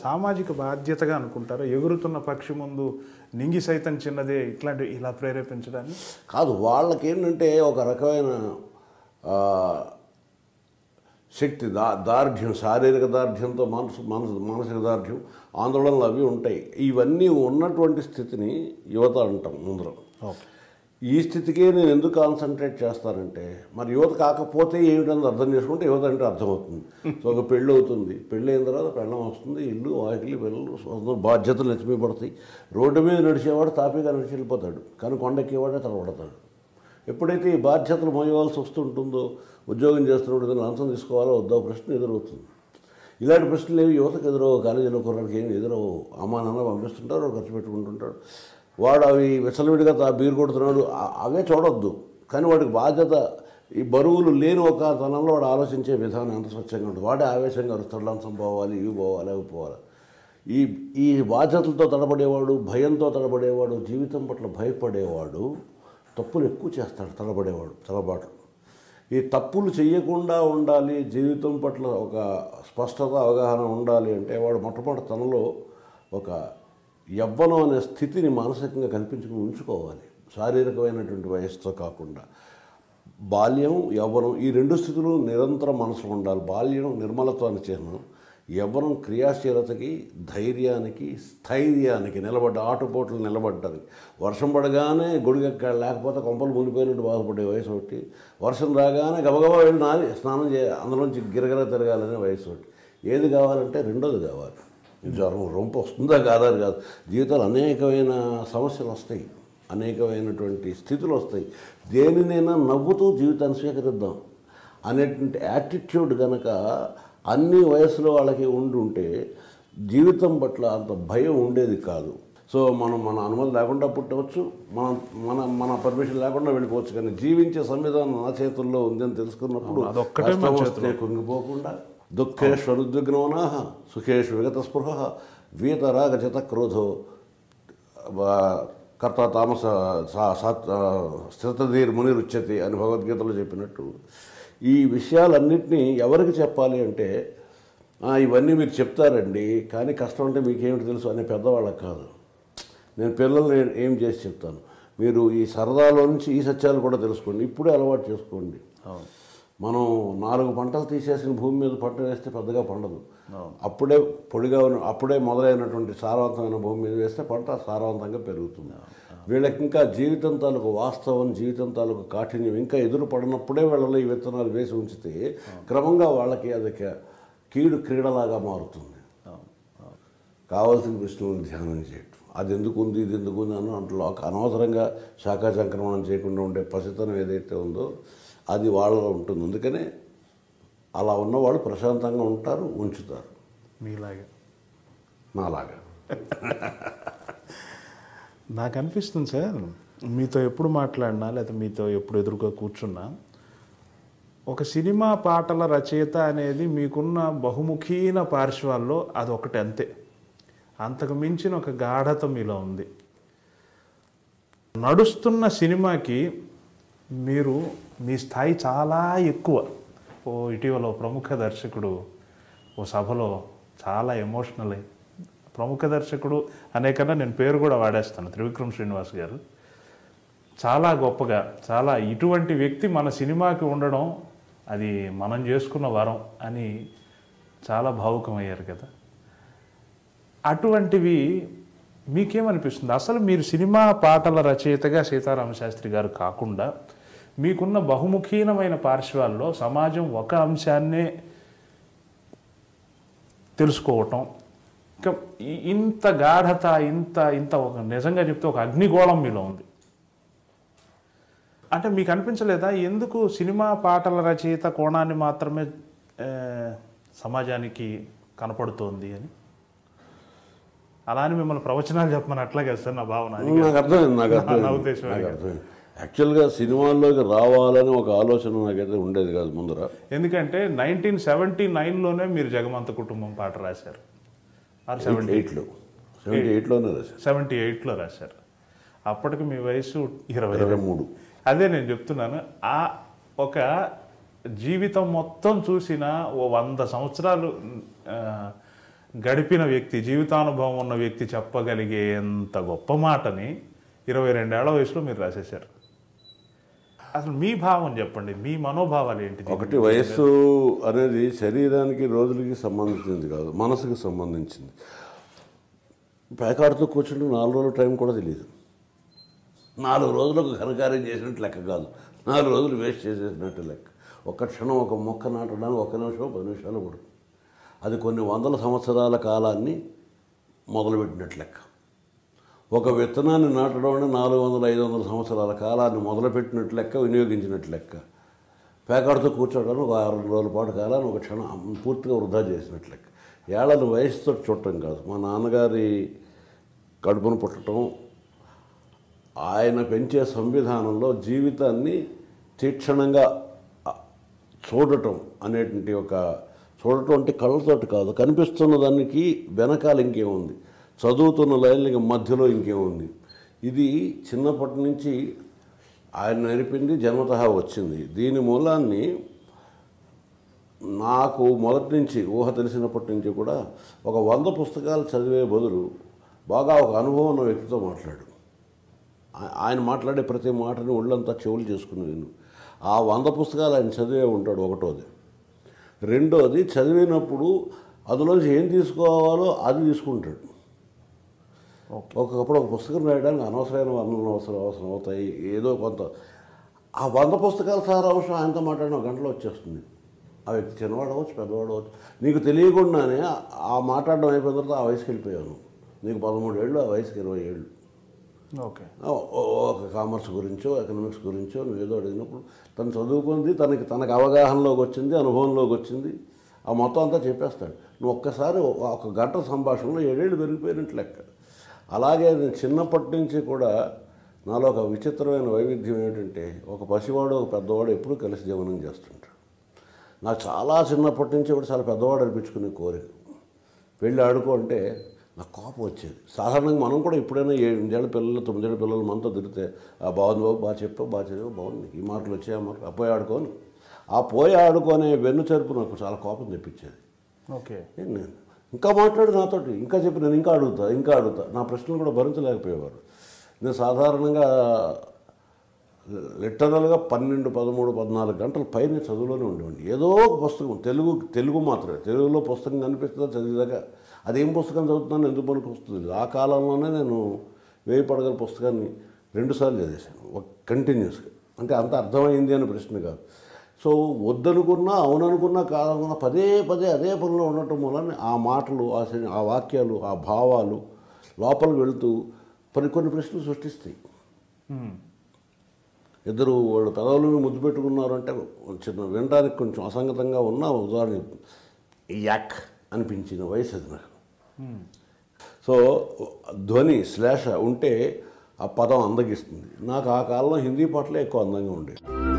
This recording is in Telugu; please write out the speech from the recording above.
సామాజిక బాధ్యతగా అనుకుంటారా ఎగురుతున్న పక్షి ముందు నింగి సైతం చిన్నదే ఇట్లాంటివి ఇలా ప్రేరేపించడాన్ని కాదు వాళ్ళకి ఏంటంటే ఒక రకమైన ఆ, శక్తి దా దార్ఢ్యం శారీరక దార్ఢ్యంతో మనసు మనసు మానసిక దార్ఢ్యం ఆందోళనలు అవి ఉంటాయి ఇవన్నీ ఉన్నటువంటి స్థితిని యువత అంటాం ముందరం ఓకే ఈ స్థితికే నేను ఎందుకు కాన్సన్ట్రేట్ చేస్తానంటే మరి యువత కాకపోతే ఏమిటని అర్థం చేసుకుంటే యువత అంటే అర్థమవుతుంది సో ఒక పెళ్ళి అవుతుంది పెళ్ళి అయిన తర్వాత పెళ్ళం వస్తుంది ఇల్లు వాకిలి పిల్లలు సొంత బాధ్యతలు ఎత్తిమీపడతాయి రోడ్డు మీద నడిచేవాడు తాపీగా నడిచి వెళ్ళిపోతాడు కానీ కొండెక్కేవాడే తలపడతాడు ఎప్పుడైతే ఈ బాధ్యతలు మోయవలసి వస్తుంటుందో ఉద్యోగం చేస్తున్నప్పుడు లంచం తీసుకోవాలో వద్దో ప్రశ్న ఎదురవుతుంది ఇలాంటి ప్రశ్నలు ఏవి యువతకు ఎదురవు కాలేజీలో కుర్రాడికి ఏమి ఎదురవు అమ్మా నాన్న పంపిస్తుంటారు వాడు ఖర్చు పెట్టుకుంటుంటాడు వాడు అవి విచ్చలవిడిగా తా బీరు కొడుతున్నాడు ఆ- అవే చూడొద్దు కానీ వాడికి బాధ్యత ఈ బరువులు లేని ఒక తనంలో వాడు ఆలోచించే విధానం ఎంత స్వచ్ఛంగా ఉంటుంది వాడే ఆవేశంగా అరుస్తాడు లంచం పోవాలి ఇవి పోవాలి అవి పోవాలి ఈ ఈ బాధ్యతలతో తడబడేవాడు భయంతో తడబడేవాడు జీవితం పట్ల భయపడేవాడు తప్పులు ఎక్కువ చేస్తాడు తడబడేవాడు తలబాట్లు ఈ తప్పులు చేయకుండా ఉండాలి జీవితం పట్ల ఒక స్పష్టత అవగాహన ఉండాలి అంటే వాడు మొట్టమొదటి తనలో ఒక యవ్వనం అనే స్థితిని మానసికంగా కల్పించుకుని ఉంచుకోవాలి శారీరకమైనటువంటి వయస్సుతో కాకుండా బాల్యం యవ్వనం ఈ రెండు స్థితులు నిరంతరం మనసులో ఉండాలి బాల్యం నిర్మలత్వానికి చిహ్నం యవ్వనం క్రియాశీలతకి ధైర్యానికి స్థైర్యానికి నిలబడ్డ ఆటుపోట్లు నిలబడ్డానికి వర్షం పడగానే గుడిగక్క లేకపోతే కొంపలు మునిపోయినట్టు బాధపడే వయసు ఒకటి వర్షం రాగానే గబగబా వెళ్ళి నాది స్నానం చే అందులోంచి గిరగిర తిరగాలనే వయసు ఒకటి ఏది కావాలంటే రెండోది కావాలి ఈ జ్వరం రొంప వస్తుందా కాదా అని కాదు జీవితాలు అనేకమైన సమస్యలు వస్తాయి అనేకమైనటువంటి స్థితులు వస్తాయి దేనినైనా నవ్వుతూ జీవితాన్ని స్వీకరిద్దాం అనేటువంటి యాటిట్యూడ్ కనుక అన్ని వయసులో వాళ్ళకి ఉండి ఉంటే జీవితం పట్ల అంత భయం ఉండేది కాదు సో మనం మన అనుమతి లేకుండా పుట్టవచ్చు మన మన మన పర్మిషన్ లేకుండా వెళ్ళిపోవచ్చు కానీ జీవించే సంవిధానం నా చేతుల్లో ఉందని తెలుసుకున్నప్పుడు అవును, అదొక్కటే మన కష్టం వస్తే కుంగిపోకుండా దుఃఖేశ్వరుద్విగ్నోనా సుఖేష్ విగత స్పృహ వీతరాగ చిత క్రోధో వా- కర్త తామస సా- సాత్- ఆ, స్థితధీర్ మునిరుచ్యతి అని భగవద్గీతలో చెప్పినట్టు ఈ విషయాలన్నింటినీ ఎవరికి చెప్పాలి అంటే "ఆ, ఇవన్నీ మీరు చెప్తారండి కానీ కష్టం అంటే మీకేమిటి తెలుసు అనే పెద్దవాళ్ళకి కాదు నేను పిల్లల్ని ఏం చేసి చెప్తాను మీరు ఈ సరదాలో నుంచి ఈ సత్యాలు కూడా తెలుసుకోండి ఇప్పుడే అలవాటు చేసుకోండి అవును మనం నాలుగు పంటలు తీసేసిన భూమి మీద పంట వేస్తే పెద్దగా పండదు అప్పుడే పొడిగా ఉన్న అప్పుడే మొదలైనటువంటి సారవంతమైన భూమి మీద వేస్తే పంట సారవంతంగా పెరుగుతుంది వీళ్ళకి ఇంకా జీవితం తాలూకు వాస్తవం జీవితం తాలూకు కాఠిన్యం ఇంకా ఎదురు పడినప్పుడే వీళ్ళలో ఈ విత్తనాలు వేసి ఉంచితే క్రమంగా వాళ్ళకి అది క- కీడు క్రీడలాగా మారుతుంది అవును అవును కావాల్సిన ప్రశ్నలను ధ్యానం చేయటం అది ఎందుకు ఉంది ఇది ఎందుకు ఉంది అని అంట్లో ఒక అనవసరంగా శాఖా సంక్రమణం చేయకుండా ఉండే పసితనం ఏదైతే ఉందో అది వాళ్ళలో ఉంటుంది అందుకనే అలా ఉన్నవాళ్ళు ప్రశాంతంగా ఉంటారు ఉంచుతారు మీలాగే నాలాగా నాకు అనిపిస్తుంది సార్ మీతో ఎప్పుడు మాట్లాడినా లేదా మీతో ఎప్పుడు ఎదురుగా కూర్చున్నా ఒక సినిమా పాటల రచయిత అనేది మీకున్న బహుముఖీన పార్శ్వాల్లో అది ఒకటి అంతే అంతకు మించిన ఒక గాఢత మీలో ఉంది నడుస్తున్న సినిమాకి మీరు మీ స్థాయి చాలా ఎక్కువ ఓ ఇటీవల ఓ ప్రముఖ దర్శకుడు ఓ సభలో చాలా ఎమోషనల్ అయ్యి ప్రముఖ దర్శకుడు అనే కన్నా నేను పేరు కూడా వాడేస్తాను త్రివిక్రమ్ శ్రీనివాస్ గారు చాలా గొప్పగా చాలా ఇటువంటి వ్యక్తి మన సినిమాకి ఉండడం అది మనం చేసుకున్న వరం అని చాలా భావుకమయ్యారు కదా అటువంటివి మీకేమనిపిస్తుంది అసలు మీరు సినిమా పాటల రచయితగా సీతారామ శాస్త్రి గారు కాకుండా మీకున్న బహుముఖీనమైన పార్శ్వాల్లో సమాజం ఒక అంశాన్నే తెలుసుకోవటం ఇంకా ఇ- ఇంత గాఢత ఇంత ఇంత ఒక నిజంగా చెప్తే ఒక అగ్నిగోళం మీలో ఉంది అంటే మీకు అనిపించలేదా ఎందుకు సినిమా పాటల రచయిత కోణాన్ని మాత్రమే ఆ, సమాజానికి కనపడుతోంది అని అలా అని మిమ్మల్ని ప్రవచనాలు చెప్పమని అట్లాగే సార్ నా భావన అది నాకు అర్థమైంది నాకు నా అర్థమైంది ఉద్దేశం నాకు అది. అర్థమైంది యాక్చువల్గా సినిమాల్లోకి రావాలని ఒక ఆలోచన నాకైతే ఉండేది కాదు ముందర ఎందుకంటే నైన్టీన్ సెవెంటీ నైన్లోనే మీరు జగమంత కుటుంబం పాట రాశారు ఆర్ సెవెంటీ ఎయిట్లో సెవెంటీ ఎయిట్లోనే రాశాను సెవెంటీ ఎయిట్లో రాశారు అప్పటికి మీ వయసు ఇరవై ఇరవై మూడు అదే నేను చెప్తున్నాను ఆ ఒక జీవితం మొత్తం చూసిన ఓ వంద సంవత్సరాలు ఆ, గడిపిన వ్యక్తి జీవితానుభవం ఉన్న వ్యక్తి చెప్పగలిగేంత గొప్ప మాటని ఇరవై రెండేళ్ల వయసులో మీరు రాసేశారు అసలు మీ భావం చెప్పండి మీ మనోభావాలు ఏంటి ఒకటి వయస్సు అనేది శరీరానికి రోజులకి సంబంధించింది కాదు మనసుకి సంబంధించింది పేకాడుతూ కూర్చుంటే నాలుగు రోజుల టైం కూడా తెలియదు నాలుగు రోజులకు ఘనకార్యం చేసినట్టు లెక్క కాదు నాలుగు రోజులు వేస్ట్ చేసేసినట్టు లెక్క ఒక్క క్షణం ఒక మొక్క నాటడానికి ఒక నిమిషం పది నిమిషాలు పడుతుంది అది కొన్ని వందల సంవత్సరాల కాలాన్ని మొదలుపెట్టినట్టు లెక్క ఒక విత్తనాన్ని నాటడం అంటే నాలుగు వందల ఐదు వందల సంవత్సరాల కాలాన్ని మొదలుపెట్టినట్టు లెక్క వినియోగించినట్టు లెక్క పేకాడుతూ కూర్చోవడం ఒక ఆరు రోజుల పాటు కాలాన్ని ఒక క్షణం పూర్తిగా వృధా చేసినట్టు లెక్క ఏళ్ళని వయసుతో చూడటం కాదు మా నాన్నగారి కడుపును పుట్టడం ఆయన పెంచే సంవిధానంలో జీవితాన్ని తీక్షణంగా ఆ, చూడటం అనేటువంటి ఒక చూడటం అంటే కళ్ళతోటి కాదు కనిపిస్తున్న దానికి వెనకాల ఇంకేముంది చదువుతున్న లైన్లకి మధ్యలో ఇంకేముంది ఇది చిన్నప్పటి నుంచి ఆయన నేర్పింది జన్మతహా వచ్చింది దీని మూలాన్ని నాకు మొదటి నుంచి ఊహ తెలిసినప్పటి నుంచి కూడా ఒక వంద పుస్తకాలు చదివే బదులు బాగా ఒక అనుభవం ఉన్న వ్యక్తితో మాట్లాడు ఆ- ఆయన మాట్లాడే ప్రతి మాటని ఒళ్ళంతా చెవులు చేసుకుని విను ఆ వంద పుస్తకాలు ఆయన చదివే ఉంటాడు ఒకటోది రెండోది చదివినప్పుడు అందులోంచి ఏం తీసుకోవాలో అది తీసుకుంటాడు ఓకే ఒకప్పుడు ఒక పుస్తకం రాయడానికి అనవసరమైన వందలు అవసరం అవసరం అవుతాయి ఏదో కొంత ఆ వంద పుస్తకాల సారాంశం ఆయనతో మాట్లాడిన ఒక గంటలో వచ్చేస్తుంది ఆ వ్యక్తి చిన్నవాడు అవ్వచ్చు పెద్దవాడు అవ్వచ్చు నీకు తెలియకుండానే ఆ- ఆ మాట్లాడడం అయిపోయిన తర్వాత ఆ వయసుకి వెళ్ళిపోయాను నీకు పదమూడు ఏళ్ళు ఆ వయసుకి ఇరవై ఏళ్ళు ఓకే ఓ- ఓ- ఒక కామర్స్ గురించో ఎకనామిక్స్ గురించో నువ్వు ఏదో అడిగినప్పుడు తను చదువుకుంది తనకి తనకు అవగాహనలోకి వచ్చింది అనుభవంలోకి వచ్చింది ఆ మొత్తం అంతా చెప్పేస్తాడు నువ్వు ఒక్కసారి ఒక ఒక గంట సంభాషణలో ఏడేళ్ళు పెరిగిపోయినట్టు లెక్క అలాగే నేను చిన్నప్పటి నుంచి కూడా నాలో ఒక విచిత్రమైన వైవిధ్యం ఏంటంటే ఒక పసివాడు ఒక పెద్దవాడు ఎప్పుడూ కలిసి జీవనం చేస్తుంటాడు నాకు చాలా చిన్నప్పటి నుంచి కూడా చాలా పెద్దవాడు అనిపించుకునే కోరిక వెళ్ళి ఆడుకో అంటే నాకు కోపం వచ్చేది సాధారణంగా మనం కూడా ఎప్పుడైనా ఎనిమిదేళ్ళ పిల్లలు తొమ్మిదేళ్ళ పిల్లలు మనతో తిరిగితే ఆ బాగుంది బాబు బాగా చెప్పావు బాగా చదివావు బాగుంది ఈ మార్కులు వచ్చాయి ఆ మార్కులు ఆ పోయి ఆడుకోని ఆ పోయి ఆడుకోనే వెన్ను చెరుపు నాకు చాలా కోపం తెప్పించేది ఓకే ఏం నేను ఇంకా మాట్లాడు నాతోటి ఇంకా చెప్పి నేను ఇంకా అడుగుతా ఇంకా అడుగుతా నా ప్రశ్నలు కూడా భరించలేకపోయేవారు నేను సాధారణంగా లిటరల్గా పన్నెండు పదమూడు పద్నాలుగు గంటల పైన చదువులోనే ఉండేవాడిని ఏదో ఒక పుస్తకం తెలుగు తెలుగు మాత్రమే తెలుగులో పుస్తకం కనిపిస్తుందా చదివేదాకా అదేం పుస్తకం చదువుతున్నాను ఎందుకు పనికి వస్తుంది ఆ కాలంలోనే నేను వేయి పడగల పుస్తకాన్ని రెండుసార్లు చదివేశాను ఒక కంటిన్యూస్గా అంటే అంత అర్థమైంది అనే ప్రశ్న కాదు సో వద్దనుకున్నా అవుననుకున్నా కాదనుకున్నా పదే పదే అదే పనిలో ఉండటం వలన ఆ మాటలు ఆ శ- ఆ వాక్యాలు ఆ భావాలు లోపలికి వెళుతూ కొన్ని కొన్ని ప్రశ్నలు సృష్టిస్తాయి మ్మ్. ఇద్దరు వాళ్ళు పెదవుల మీద ముద్దు పెట్టుకున్నారంటే చిన్న వినడానికి కొంచెం అసంగతంగా ఉన్న ఉదాహరణ చెప్తాను. యాక్ అనిపించిన వయసు అది నాకు మ్మ్. సో ధ్వని శ్లేష ఉంటే ఆ పదం అందగిస్తుంది నాకు ఆ కాలంలో హిందీ పాటలే ఎక్కువ అందంగా ఉండేవి